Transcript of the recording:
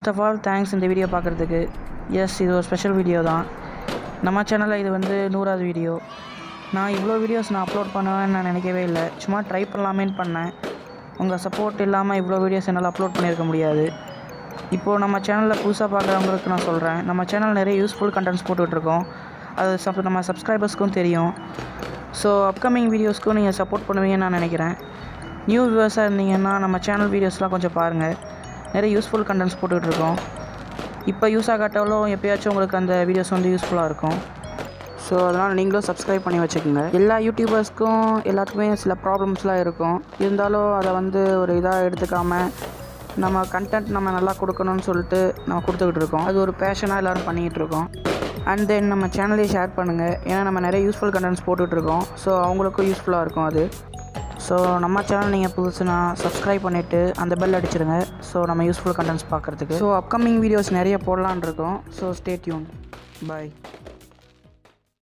first of all thanks இந்த video பார்க்குறதுக்கு yes இது ஒரு ஸ்பெஷல் வீடியோ தான் நம்ம சேனலில் இது வந்து நூறாவது வீடியோ நான் இவ்வளோ வீடியோஸ் நான் அப்லோட் பண்ணுவேன்னு நான் நினைக்கவே இல்லை சும்மா ட்ரை பண்ணலாமேன்னு பண்ணேன் உங்கள் சப்போர்ட் இல்லாமல் இவ்வளோ வீடியோஸ் என்னால் அப்லோட் பண்ணியிருக்க முடியாது இப்போது நம்ம சேனலில் புதுசாக பார்க்குறவங்களுக்கு நான் சொல்கிறேன் நம்ம சேனல் நிறைய யூஸ்ஃபுல் கண்டென்ட்ஸ் போட்டுட்ருக்கோம் அது சப் நம்ம சப்ஸ்கிரைபர்ஸ்க்கும் தெரியும் ஸோ அப்கமிங் வீடியோஸ்க்கும் நீங்கள் சப்போர்ட் பண்ணுவீங்கன்னு நான் நினைக்கிறேன் நியூ வியூவர்ஸாக இருந்தீங்கன்னா நம்ம சேனல் வீடியோஸ்லாம் கொஞ்சம் பாருங்கள் நிறைய யூஸ்ஃபுல் கண்டென்ட்ஸ் போட்டுட்ருக்கோம் இப்போ யூஸ் ஆகாட்டாலும் எப்பயாச்சும் உங்களுக்கு அந்த வீடியோஸ் வந்து யூஸ்ஃபுல்லாக இருக்கும் ஸோ அதனால் நீங்களும் சப்ஸ்கிரைப் பண்ணி வச்சுக்கோங்க எல்லா யூடியூபர்ஸ்க்கும் எல்லாத்துக்குமே சில ப்ராப்ளம்ஸ்லாம் இருக்கும் இருந்தாலும் அதை வந்து ஒரு இதாக எடுத்துக்காமல் நம்ம கண்டென்ட் நம்ம நல்லா கொடுக்கணும்னு சொல்லிட்டு நம்ம கொடுத்துக்கிட்டு இருக்கோம் அது ஒரு பேஷனாக எல்லோரும் பண்ணிகிட்டு இருக்கோம் அண்ட் தென் நம்ம சேனலையும் ஷேர் பண்ணுங்கள் ஏன்னா நம்ம நிறைய யூஸ்ஃபுல் கண்டென்ட்ஸ் போட்டுட்ருக்கோம் ஸோ அவங்களுக்கும் யூஸ்ஃபுல்லாக இருக்கும் அது ஸோ நம்ம சேனல் நீங்கள் புதுசுனா சப்ஸ்கிரைப் பண்ணிவிட்டு அந்த பெல் அடிச்சிடுங்க ஸோ நம்ம யூஸ்ஃபுல் கண்டென்ட்ஸ் பார்க்குறதுக்கு ஸோ அப்கமிங் வீடியோஸ் நிறைய போடலான் இருக்கோம் ஸோ ஸ்டே டியூன் பாய்